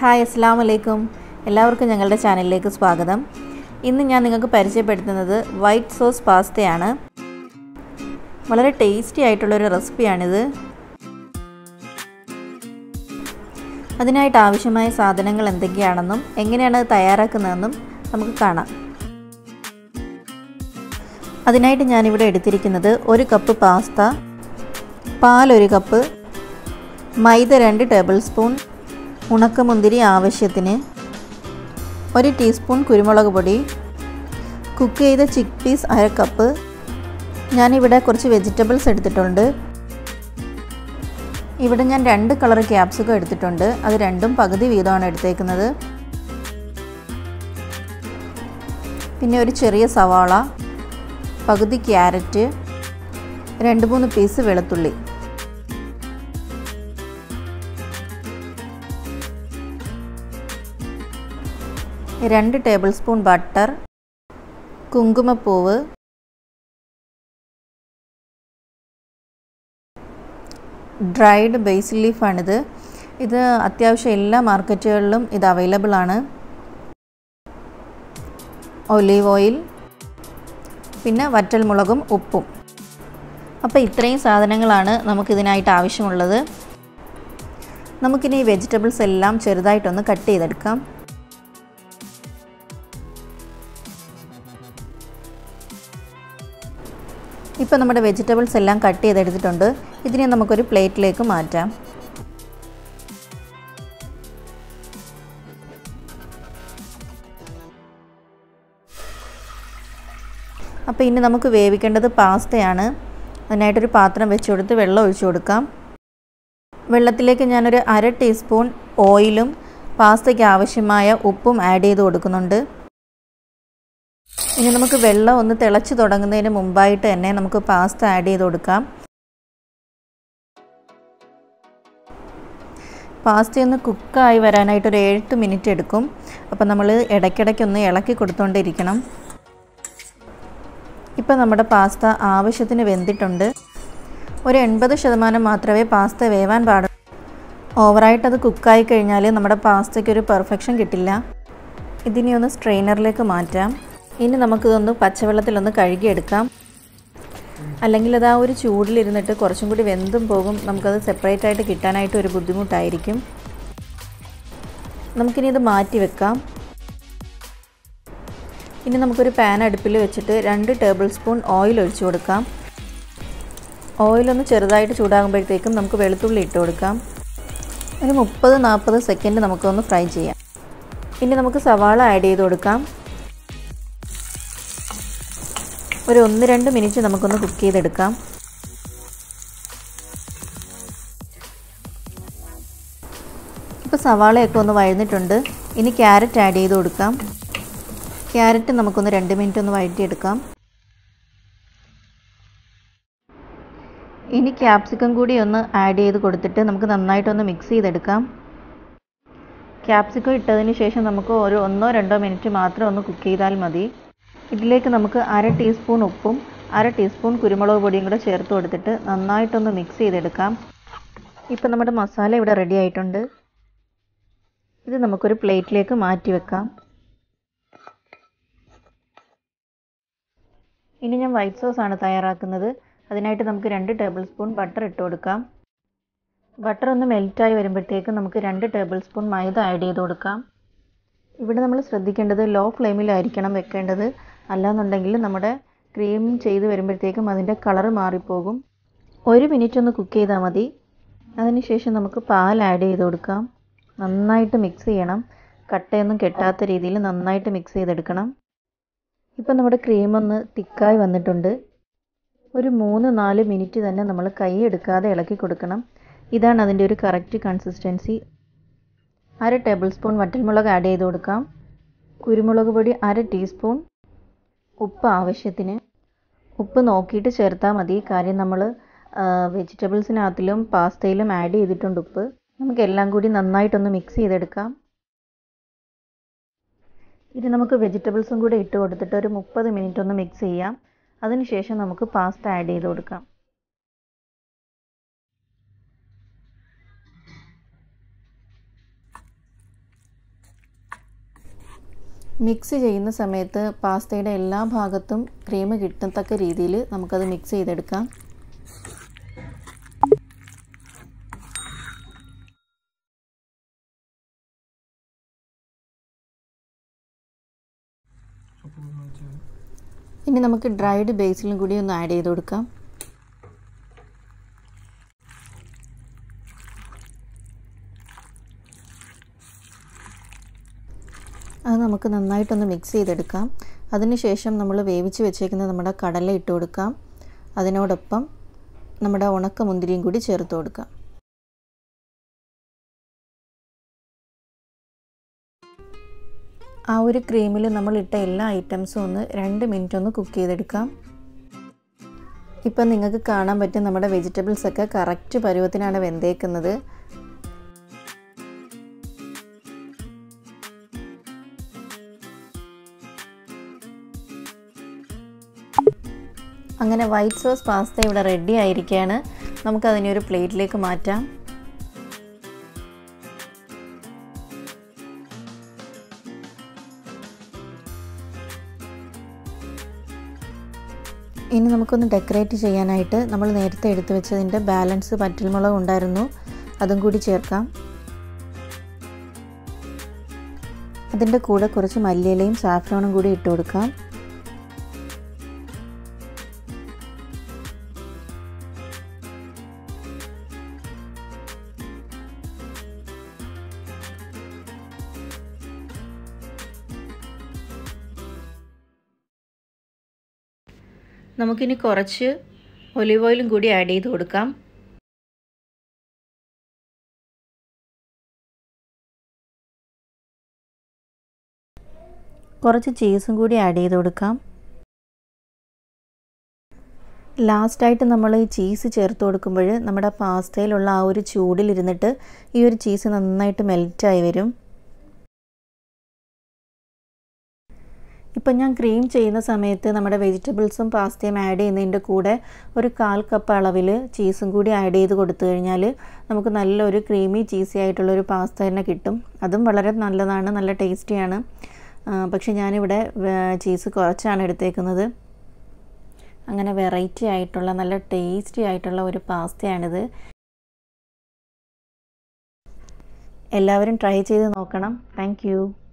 hi അസ്സാം വലൈക്കും എല്ലാവർക്കും ഞങ്ങളുടെ ചാനലിലേക്ക് സ്വാഗതം ഇന്ന് ഞാൻ നിങ്ങൾക്ക് പരിചയപ്പെടുത്തുന്നത് വൈറ്റ് സോസ് പാസ്തയാണ് വളരെ ടേസ്റ്റി ആയിട്ടുള്ളൊരു റെസിപ്പിയാണിത് അതിനായിട്ട് ആവശ്യമായ സാധനങ്ങൾ എന്തൊക്കെയാണെന്നും എങ്ങനെയാണ് അത് തയ്യാറാക്കുന്നതെന്നും നമുക്ക് കാണാം അതിനായിട്ട് ഞാനിവിടെ എടുത്തിരിക്കുന്നത് ഒരു കപ്പ് പാസ്ത പാൽ ഒരു കപ്പ് മൈദ രണ്ട് ടേബിൾ സ്പൂൺ ഉണക്കമുന്തിരി ആവശ്യത്തിന് ഒരു ടീസ്പൂൺ കുരുമുളക് പൊടി കുക്ക് ചെയ്ത ചിക്ക് പീസ് അര കപ്പ് ഞാനിവിടെ കുറച്ച് വെജിറ്റബിൾസ് എടുത്തിട്ടുണ്ട് ഇവിടെ ഞാൻ രണ്ട് കളർ ക്യാപ്സിക്കം എടുത്തിട്ടുണ്ട് അത് രണ്ടും പകുതി വീതമാണ് എടുത്തേക്കുന്നത് പിന്നെ ഒരു ചെറിയ സവാള പകുതി ക്യാരറ്റ് രണ്ട് മൂന്ന് പീസ് വെളുത്തുള്ളി രണ്ട് ടേബിൾ സ്പൂൺ ബട്ടർ കുങ്കുമപ്പൂവ് ഡ്രൈഡ് ബേസിൽ ലീഫാണിത് ഇത് അത്യാവശ്യം എല്ലാ മാർക്കറ്റുകളിലും ഇത് അവൈലബിൾ ആണ് ഒലീവ് ഓയിൽ പിന്നെ വറ്റൽമുളകും ഉപ്പും അപ്പോൾ ഇത്രയും സാധനങ്ങളാണ് നമുക്കിതിനായിട്ട് ആവശ്യമുള്ളത് നമുക്കിനി ഈ വെജിറ്റബിൾസ് എല്ലാം ചെറുതായിട്ടൊന്ന് കട്ട് ചെയ്തെടുക്കാം ഇപ്പോൾ നമ്മുടെ വെജിറ്റബിൾസ് എല്ലാം കട്ട് ചെയ്തെടുത്തിട്ടുണ്ട് ഇതിനെ നമുക്കൊരു പ്ലേറ്റിലേക്ക് മാറ്റാം അപ്പോൾ ഇനി നമുക്ക് വേവിക്കേണ്ടത് പാസ്തയാണ് അതിനായിട്ടൊരു പാത്രം വെച്ച് കൊടുത്ത് വെള്ളം ഒഴിച്ചു കൊടുക്കാം വെള്ളത്തിലേക്ക് ഞാനൊരു അര ടീസ്പൂൺ ഓയിലും പാസ്തയ്ക്ക് ആവശ്യമായ ഉപ്പും ആഡ് ചെയ്ത് കൊടുക്കുന്നുണ്ട് ഇനി നമുക്ക് വെള്ളം ഒന്ന് തിളച്ച് തുടങ്ങുന്നതിന് മുമ്പായിട്ട് തന്നെ നമുക്ക് പാസ്ത ആഡ് ചെയ്ത് കൊടുക്കാം പാസ്ത ഒന്ന് കുക്കായി വരാനായിട്ട് ഒരു എഴുത്ത് മിനിറ്റ് എടുക്കും അപ്പോൾ നമ്മൾ ഇടയ്ക്കിടയ്ക്കൊന്ന് ഇളക്കി കൊടുത്തുകൊണ്ടിരിക്കണം ഇപ്പോൾ നമ്മുടെ പാസ്ത ആവശ്യത്തിന് വെന്തിട്ടുണ്ട് ഒരു എൺപത് ശതമാനം മാത്രമേ പാസ്ത വേവാൻ പാടുള്ളൂ ഓവറായിട്ട് അത് കുക്കായി കഴിഞ്ഞാൽ നമ്മുടെ പാസ്തയ്ക്ക് ഒരു പെർഫെക്ഷൻ കിട്ടില്ല ഇതിനെ ഒന്ന് സ്ട്രെയിനറിലേക്ക് മാറ്റാം ഇനി നമുക്കിതൊന്ന് പച്ചവെള്ളത്തിലൊന്ന് കഴുകിയെടുക്കാം അല്ലെങ്കിൽ അത് ആ ഒരു ചൂടിലിരുന്നിട്ട് കുറച്ചും കൂടി വെന്തും പോകും നമുക്കത് സെപ്പറേറ്റ് ആയിട്ട് കിട്ടാനായിട്ട് ഒരു ബുദ്ധിമുട്ടായിരിക്കും നമുക്കിനി ഇത് മാറ്റി വെക്കാം ഇനി നമുക്കൊരു പാൻ അടുപ്പിൽ വെച്ചിട്ട് രണ്ട് ടേബിൾ സ്പൂൺ ഓയിൽ ഒഴിച്ചു കൊടുക്കാം ഓയിലൊന്ന് ചെറുതായിട്ട് ചൂടാകുമ്പോഴത്തേക്കും നമുക്ക് വെളുത്തുള്ളി ഇട്ട് കൊടുക്കാം ഒരു മുപ്പത് നാൽപ്പത് സെക്കൻഡ് നമുക്കൊന്ന് ഫ്രൈ ചെയ്യാം ഇനി നമുക്ക് സവാള ആഡ് ചെയ്ത് കൊടുക്കാം ഒരു ഒന്ന് രണ്ട് മിനിറ്റ് നമുക്കൊന്ന് കുക്ക് ചെയ്തെടുക്കാം ഇപ്പോൾ സവാളയൊക്കെ ഒന്ന് വഴന്നിട്ടുണ്ട് ഇനി ക്യാരറ്റ് ആഡ് ചെയ്ത് കൊടുക്കാം ക്യാരറ്റ് നമുക്കൊന്ന് രണ്ട് മിനിറ്റ് ഒന്ന് വഴറ്റിയെടുക്കാം ഇനി ക്യാപ്സിക്കം കൂടി ഒന്ന് ആഡ് ചെയ്ത് കൊടുത്തിട്ട് നമുക്ക് നന്നായിട്ടൊന്ന് മിക്സ് ചെയ്തെടുക്കാം ക്യാപ്സിക്കം ഇട്ടതിന് ശേഷം നമുക്ക് ഒരു ഒന്നോ രണ്ടോ മിനിറ്റ് മാത്രം ഒന്ന് കുക്ക് ചെയ്താൽ മതി ഇതിലേക്ക് നമുക്ക് അര ടീസ്പൂൺ ഉപ്പും അര ടീസ്പൂൺ കുരുമുളക് പൊടിയും കൂടെ ചേർത്ത് കൊടുത്തിട്ട് നന്നായിട്ടൊന്ന് മിക്സ് ചെയ്തെടുക്കാം ഇപ്പം നമ്മുടെ മസാല ഇവിടെ റെഡി ആയിട്ടുണ്ട് ഇത് നമുക്കൊരു പ്ലേറ്റിലേക്ക് മാറ്റി വെക്കാം ഇനി ഞാൻ വൈറ്റ് സോസ് ആണ് തയ്യാറാക്കുന്നത് അതിനായിട്ട് നമുക്ക് രണ്ട് ടേബിൾ സ്പൂൺ ബട്ടർ ഇട്ട് കൊടുക്കാം ബട്ടർ ഒന്ന് മെൽറ്റായി വരുമ്പോഴത്തേക്കും നമുക്ക് രണ്ട് ടേബിൾ സ്പൂൺ മൈദ ആഡ് ചെയ്ത് കൊടുക്കാം ഇവിടെ നമ്മൾ ശ്രദ്ധിക്കേണ്ടത് ലോ ഫ്ലെയിമിലായിരിക്കണം വെക്കേണ്ടത് അല്ലാന്നുണ്ടെങ്കിൽ നമ്മുടെ ക്രീം ചെയ്ത് വരുമ്പോഴത്തേക്കും അതിൻ്റെ കളറ് മാറിപ്പോകും ഒരു മിനിറ്റ് ഒന്ന് കുക്ക് ചെയ്താൽ മതി അതിനുശേഷം നമുക്ക് പാൽ ആഡ് ചെയ്ത് കൊടുക്കാം നന്നായിട്ട് മിക്സ് ചെയ്യണം കട്ടയൊന്നും കെട്ടാത്ത രീതിയിൽ നന്നായിട്ട് മിക്സ് ചെയ്തെടുക്കണം ഇപ്പം നമ്മുടെ ക്രീം ഒന്ന് തിക്കായി വന്നിട്ടുണ്ട് ഒരു മൂന്ന് നാല് മിനിറ്റ് തന്നെ നമ്മൾ കൈ എടുക്കാതെ ഇളക്കി കൊടുക്കണം ഇതാണ് അതിൻ്റെ ഒരു കറക്റ്റ് കൺസിസ്റ്റൻസി അര ടേബിൾ സ്പൂൺ വറ്റൽമുളക് ആഡ് ചെയ്ത് കൊടുക്കാം കുരുമുളക് പൊടി അര ടീസ്പൂൺ ഉപ്പ് ആവശ്യത്തിന് ഉപ്പ് നോക്കിയിട്ട് ചേർത്താൽ മതി കാര്യം നമ്മൾ വെജിറ്റബിൾസിനകത്തിലും പാസ്തയിലും ആഡ് ചെയ്തിട്ടുണ്ട് ഉപ്പ് നമുക്ക് എല്ലാം കൂടി നന്നായിട്ടൊന്ന് മിക്സ് ചെയ്തെടുക്കാം ഇനി നമുക്ക് വെജിറ്റബിൾസും കൂടി ഇട്ട് കൊടുത്തിട്ട് ഒരു മുപ്പത് മിനിറ്റ് ഒന്ന് മിക്സ് ചെയ്യാം അതിനുശേഷം നമുക്ക് പാസ്ത ആഡ് ചെയ്ത് കൊടുക്കാം മിക്സ് ചെയ്യുന്ന സമയത്ത് പാസ്തയുടെ എല്ലാ ഭാഗത്തും ക്രീം കിട്ടത്തക്ക രീതിയിൽ നമുക്കത് മിക്സ് ചെയ്തെടുക്കാം ഇനി നമുക്ക് ഡ്രൈഡ് ബേസിലും കൂടി ഒന്ന് ആഡ് ചെയ്ത് കൊടുക്കാം അത് നമുക്ക് നന്നായിട്ടൊന്ന് മിക്സ് ചെയ്തെടുക്കാം അതിനുശേഷം നമ്മൾ വേവിച്ച് വെച്ചേക്കുന്ന നമ്മുടെ കടല ഇട്ട് കൊടുക്കാം അതിനോടൊപ്പം നമ്മുടെ ഉണക്ക മുന്തിരിയും കൂടി ചേർത്ത് കൊടുക്കാം ആ ഒരു ക്രീമിൽ നമ്മൾ ഇട്ട എല്ലാ ഐറ്റംസും ഒന്ന് രണ്ട് മിനിറ്റ് ഒന്ന് കുക്ക് ചെയ്തെടുക്കാം ഇപ്പം നിങ്ങൾക്ക് കാണാൻ പറ്റും നമ്മുടെ വെജിറ്റബിൾസ് ഒക്കെ കറക്റ്റ് പരുവത്തിനാണ് വെന്തേക്കുന്നത് അങ്ങനെ വൈറ്റ് സോസ് പാസ്ത ഇവിടെ റെഡി ആയിരിക്കുകയാണ് നമുക്കതിനെ ഒരു പ്ലേറ്റിലേക്ക് മാറ്റാം ഇനി നമുക്കൊന്ന് ഡെക്കറേറ്റ് ചെയ്യാനായിട്ട് നമ്മൾ നേരത്തെ എടുത്തു വെച്ചതിൻ്റെ ബാലൻസ് പറ്റൽമുളക് ഉണ്ടായിരുന്നു അതും കൂടി ചേർക്കാം അതിൻ്റെ കൂടെ കുറച്ച് മല്ലിയിലയും സാഫ്രോണും കൂടി ഇട്ട് കൊടുക്കാം നമുക്കിനി കുറച്ച് ഒലിവ് ഓയിലും കൂടി ആഡ് ചെയ്ത് കൊടുക്കാം കുറച്ച് ചീസും കൂടി ആഡ് ചെയ്ത് കൊടുക്കാം ലാസ്റ്റായിട്ട് നമ്മൾ ഈ ചീസ് ചേർത്ത് കൊടുക്കുമ്പോൾ നമ്മുടെ പാസ്തയിലുള്ള ആ ഒരു ചൂടിലിരുന്നിട്ട് ഈ ഒരു ചീസ് നന്നായിട്ട് മെൽറ്റായി വരും ഇപ്പം ഞാൻ ക്രീം ചെയ്യുന്ന സമയത്ത് നമ്മുടെ വെജിറ്റബിൾസും പാസ്തയും ആഡ് ചെയ്യുന്നതിൻ്റെ കൂടെ ഒരു കാൽ കപ്പ് അളവിൽ ചീസും കൂടി ആഡ് ചെയ്ത് കൊടുത്തു കഴിഞ്ഞാൽ നമുക്ക് നല്ലൊരു ക്രീമി ചീസി ആയിട്ടുള്ളൊരു പാസ്ത തന്നെ കിട്ടും അതും വളരെ നല്ലതാണ് നല്ല ടേസ്റ്റിയാണ് പക്ഷേ ഞാനിവിടെ ചീസ് കുറച്ചാണ് എടുത്തേക്കുന്നത് അങ്ങനെ വെറൈറ്റി ആയിട്ടുള്ള നല്ല ടേസ്റ്റി ആയിട്ടുള്ള ഒരു പാസ്തയാണിത് എല്ലാവരും ട്രൈ ചെയ്ത് നോക്കണം താങ്ക്